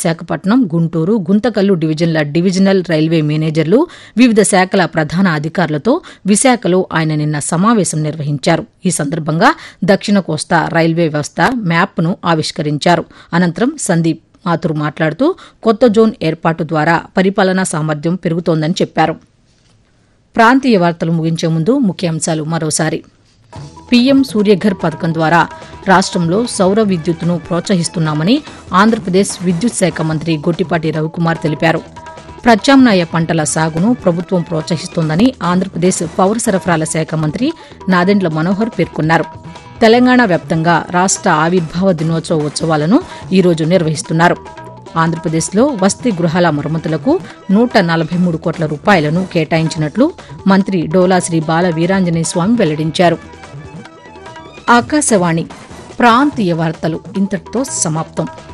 విశాఖపట్నం గుంటూరు గుంతకల్లు డివిజన్ల divisional railway మేనేజర్లు వివిధ శాఖల ప్రధాన అధికారులతో విశాఖలో ఆయన నిన్న సమావేశం నిర్వహించారు ఈ సందర్భంగా దక్షిణ కోస్తా రైల్వే వ్యవస్థ మ్యాప్ను ఆవిష్కరించారు అనంతరం సందీప్ మాథుర్ మాట్లాడుతూ కొత్త జోన్ ఏర్పాటు ద్వారా పరిపాలనా సామర్థ్యం పెరుగుతోందని చెప్పారు ప్రాంతీయ వార్తలు ముగించే ముందు ముఖ్యాంశాలు మరోసారి పీఎం సూర్యఘర్ పథకం ద్వారా రాష్ట్రంలో సౌర విద్యుత్తును ప్రోత్సహిస్తున్నామని ఆంధ్రప్రదేశ్ విద్యుత్ శాఖ మంత్రి గొట్టిపాటి రవికుమార్ తెలిపారు ప్రత్యామ్నాయ పంటల సాగును ప్రభుత్వం ప్రోత్సహిస్తోందని ఆంధ్రప్రదేశ్ పౌర సరఫరాల శాఖ మంత్రి నాదెండ్ల మనోహర్ పేర్కొన్నారు తెలంగాణ వ్యాప్తంగా రాష్ట్ర ఆవిర్భావ దినోత్సవ ఉత్సవాలను ఈరోజు నిర్వహిస్తున్నారు ఆంధ్రప్రదేశ్లో వసతి గృహాల మరమ్మతులకు నూట నలభై మూడు కోట్ల రూపాయలను కేటాయించినట్లు మంత్రి డోలా శ్రీ బాల వీరాంజనేయ స్వామి వెల్లడించారు ఆకాశవాణి ప్రాంతీయ వార్తలు ఇంతటితో సమాప్తం